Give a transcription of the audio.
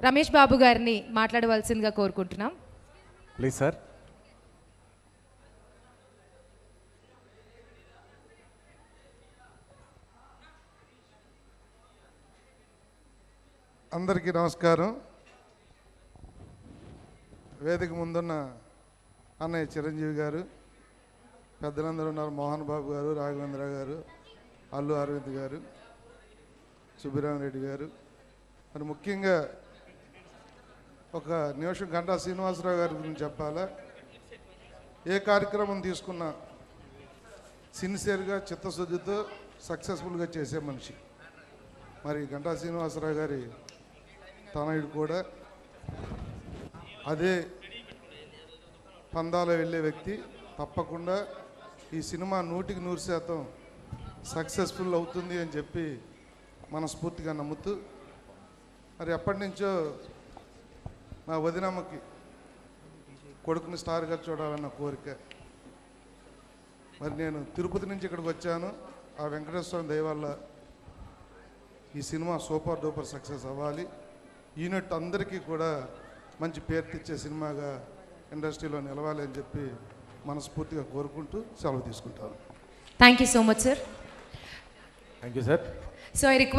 రమేష్ బాబు గారిని మాట్లాడవలసిందిగా కోరుకుంటున్నాం ప్లీజ్ సార్ అందరికీ నమస్కారం వేదిక ముందున్న అన్నయ్య చిరంజీవి గారు పెద్దలందరూ ఉన్నారు మోహన్ బాబు గారు రాఘవేంద్ర గారు అల్లు అరవింద్ గారు సుబ్బిరామరెడ్డి గారు మరి ముఖ్యంగా ఒక నిమిషం గంటా శ్రీనివాసరావు గారి గురించి చెప్పాలా ఏ కార్యక్రమం తీసుకున్నా సిన్సియర్గా చిత్తశుద్ధితో సక్సెస్ఫుల్గా చేసే మనిషి మరి గంటా శ్రీనివాసరావు గారి తనయుడు కూడా అదే పందాలో వెళ్ళే వ్యక్తి తప్పకుండా ఈ సినిమా నూటికి నూరు శాతం సక్సెస్ఫుల్ అవుతుంది అని చెప్పి మనస్ఫూర్తిగా నమ్ముతూ మరి ఎప్పటి నుంచో మా వదినమ్మకి కొడుకుని స్టార్గా చూడాలన్న కోరిక మరి నేను తిరుపతి నుంచి ఇక్కడికి వచ్చాను ఆ వెంకటేశ్వర స్వామి దయ వల్ల ఈ సినిమా సూపర్ డూపర్ సక్సెస్ అవ్వాలి యూనిట్ అందరికీ కూడా మంచి పేరు తెచ్చే సినిమాగా ఇండస్ట్రీలో నిలవాలి అని చెప్పి మనస్ఫూర్తిగా కోరుకుంటూ సెలవు తీసుకుంటాను thank you so much sir thank you sir so I request